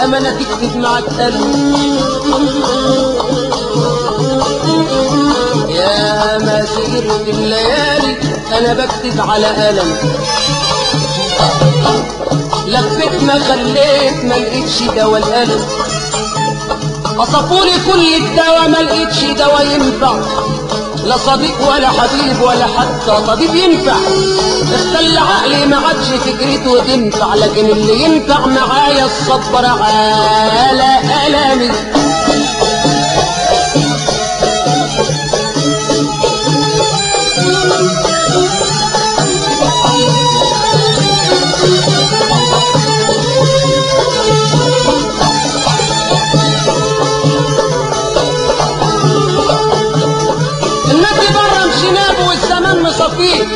الأمانة تكتب معك قلب يا ما سهرت الليالي أنا بكتب على قلم لفيت ما خليت ما لقيتش دوا القلم وصفولي كل الدوا ما لقيتش دوا ينفع لا صديق ولا حبيب ولا حتى طبيب ينفع اختل عقلي ما عادش فكرته تنفع لكن اللي ينفع معايا الصبر على ألمي النبي بره مشيناه والزمان مصفيه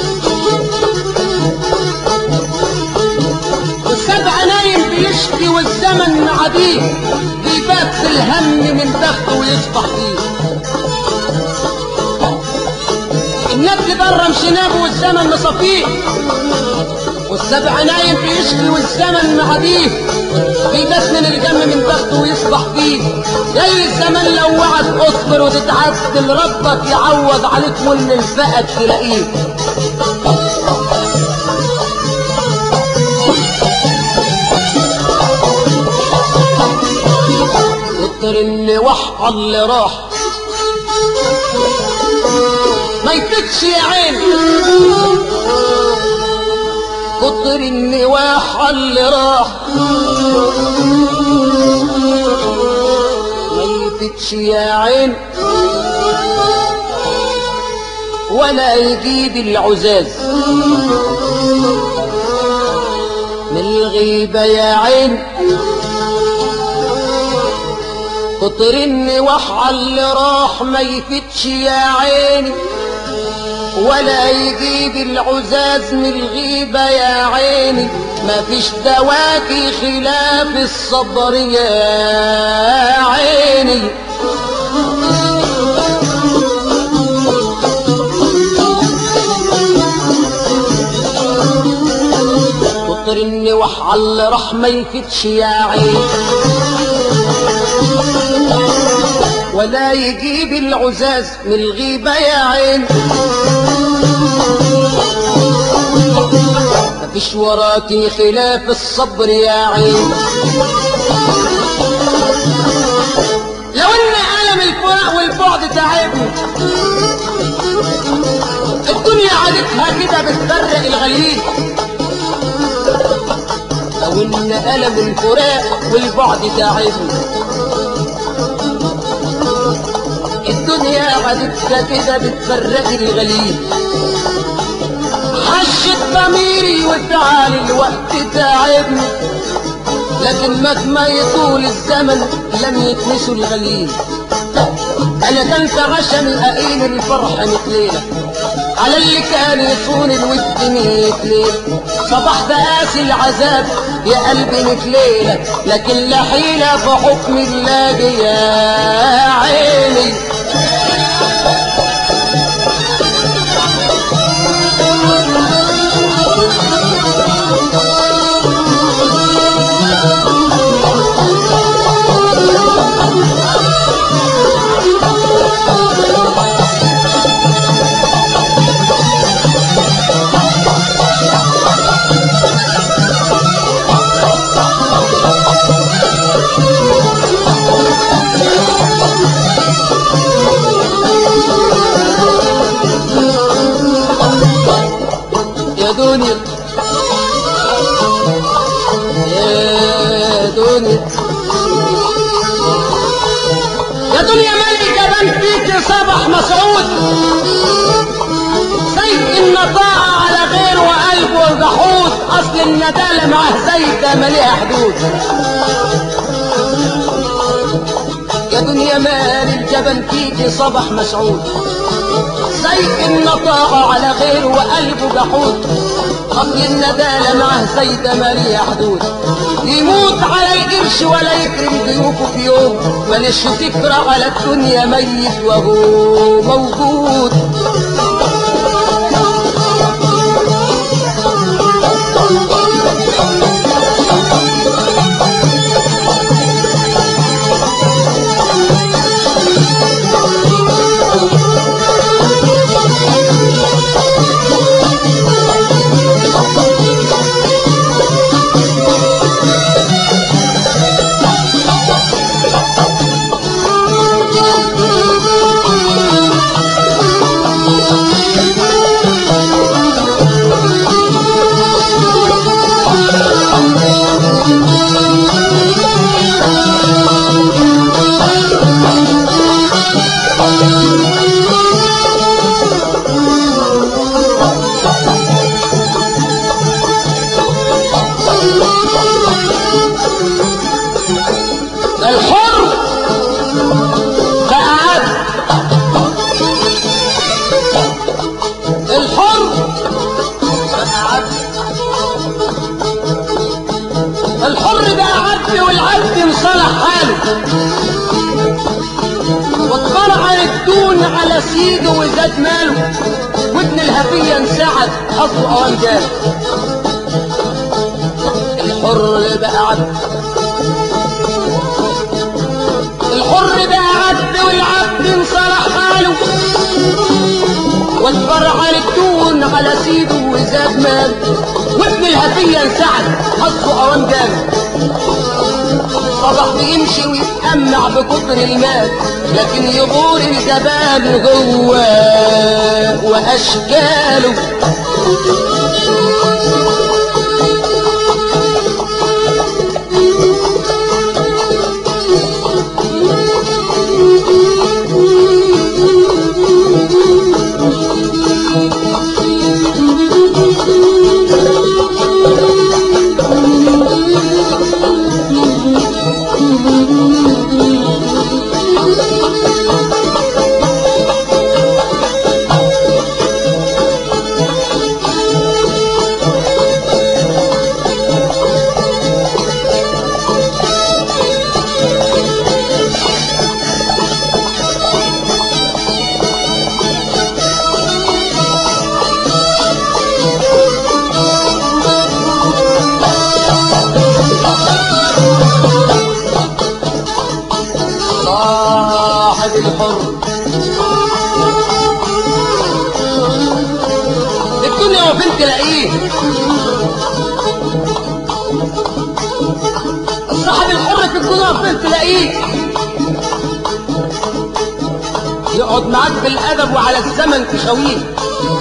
والسبع نايم بيشكي والزمن معديه بيبات في الهم من بخته ويصبح فيه النبي بره مشيناه والزمن مصفيه والسبع نايم بيشكي والزمن معديه بيبات من الجم من بخته ويصبح فيه جاي الزمن لو وعد اصبر وتتعدل ربك يعوض عليك واللي الفقد تلاقيه كتر اللي وح اللي راح ما يفكش يا عيني كتر النواح اللي راح ما يفتش يا عين ولا يجيب العزاز من الغيبة يا عين كتر النواح اللي راح ما يفتش يا عيني ولا يجيب العزاز من الغيبة يا عيني ما فيش دواكي خلاف الصبر يا عيني كتر النوح على راح ما يفتش يا عيني ولا يجيب العزاز من الغيبة يا عين مفيش وراكي خلاف الصبر يا عين لو ان ألم الفراق والبعد تعبني الدنيا عادتها كده بتفرق الغليل لو ان ألم الفراق والبعد تعبني الدنيا عادتها كده بتفرق الغليل حشت ضميري وتعال الوقت تعبني لكن مهما يطول الزمن لم يتنسوا الغليل انا كان في عشمي اقيل الفرح مثليلة على اللي كان يصون الود ميت ليلة صبحت قاسي العذاب يا قلبي مثليلة لكن لا حيلة في حكم الله يا عيني يا دنيا يا دنيا يا دنيا ملك بان فيك صبح مسعود سيف النطاعة على غير وقلبه جحود اصل الندالة معاه زيت مليها حدود يا دنيا مال الجبل فيك صبح مسعود زي النطاعة على غير وقلبه جحود أصل الندالة معه زيد مالية حدود يموت على القرش ولا يكرم ضيوفه في يوم مالش فكرة على الدنيا ميت وهو موجود انصلح حاله واتفرع الدون على سيده وزاد ماله وابن الهفية انسعد حظه اوان جاب الحر بقى عبد الحر بقى عبد والعبد انصلح حاله واتفرع الدون على سيده وزاد ماله وابن الهفية انسعد حظه اوان جاب صبح بيمشي ويتأمع بكتر المال لكن يغور الجبال جواه وأشكاله صاحب الحر الدنيا وفين تلاقيه صاحب الحر في الدنيا وفين تلاقيه يقعد معاك بالادب وعلى الزمن تخويه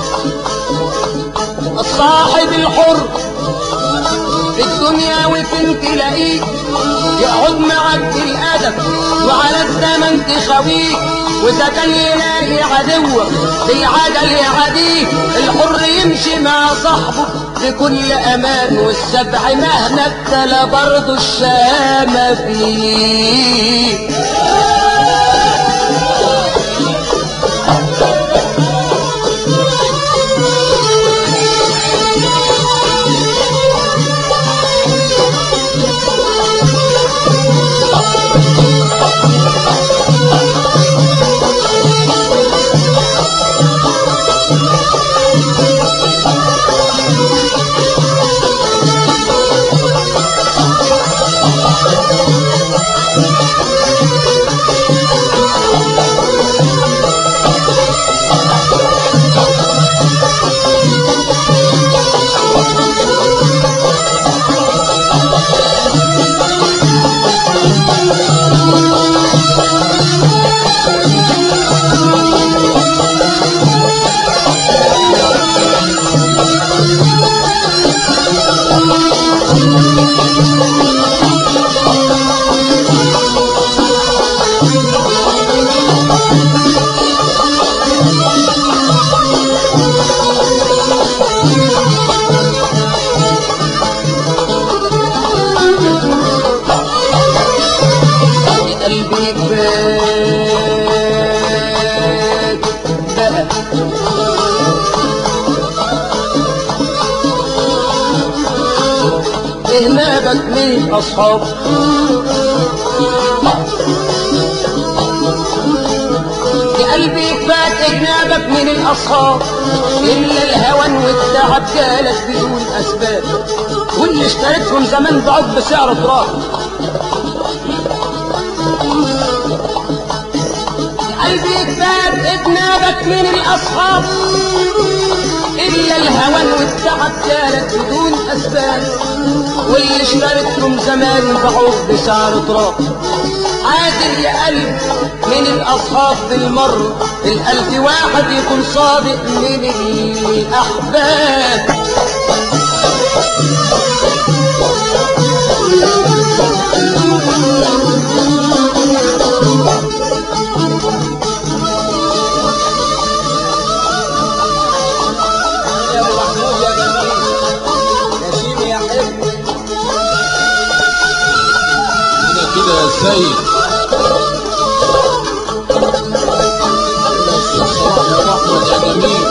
الصاحب الحر في الدنيا وفين تلاقيه يقعد معك بالادب وعلى الزمن تخويك واذا كان يلاقي عدوك في عجل يعديه الحر يمشي مع صاحبه بكل امان والسبع مهما ابتلى برضه الشامة فيه قلبي فات بقى إهنابك من أصحاب يا قلبي فات إجنابك من الأصحاب إلا الهوان والتعب جالك بدون أسباب واللي اشتريتهم زمان بعض بسعر تراب قلبي فات اجنابك من الاصحاب الا الهوان والتعب جالك بدون اسباب واللي اشتريتهم زمان باعوك بسعر تراب عادل يا قلب من الاصحاب بالمر الالف واحد يكون صادق من الاحباب يا ابو محمود يا جميل يا شيمي يا حلو كده كده يا سيد يا صلاح يا احمد يا جميل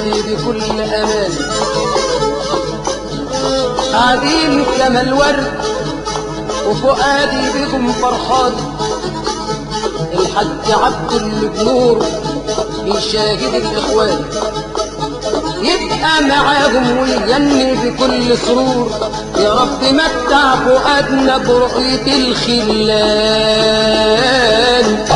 عندي بكل امان قاعدين كما الورد وفؤادي بكم فرحان الحج عبد النور بيشاهد الاخوان يبقى معاهم ويغني بكل سرور يا رب متع فؤادنا برؤية الخلان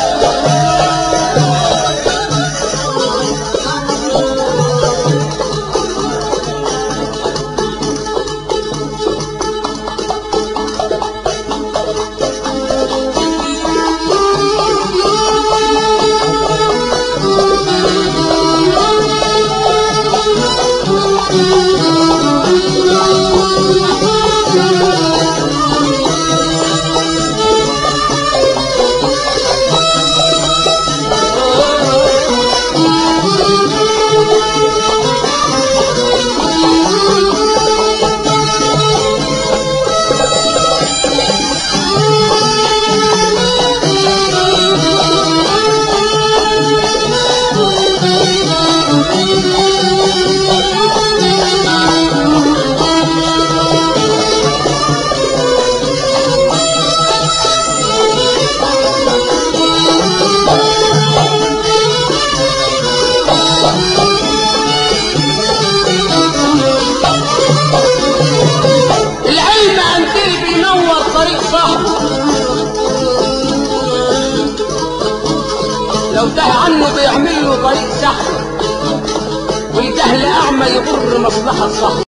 العلم عندي بينور طريق صاحبه لو تاه عنه بيعمل له طريق سحر والجهل اعمى يضر مصلحه صاحبه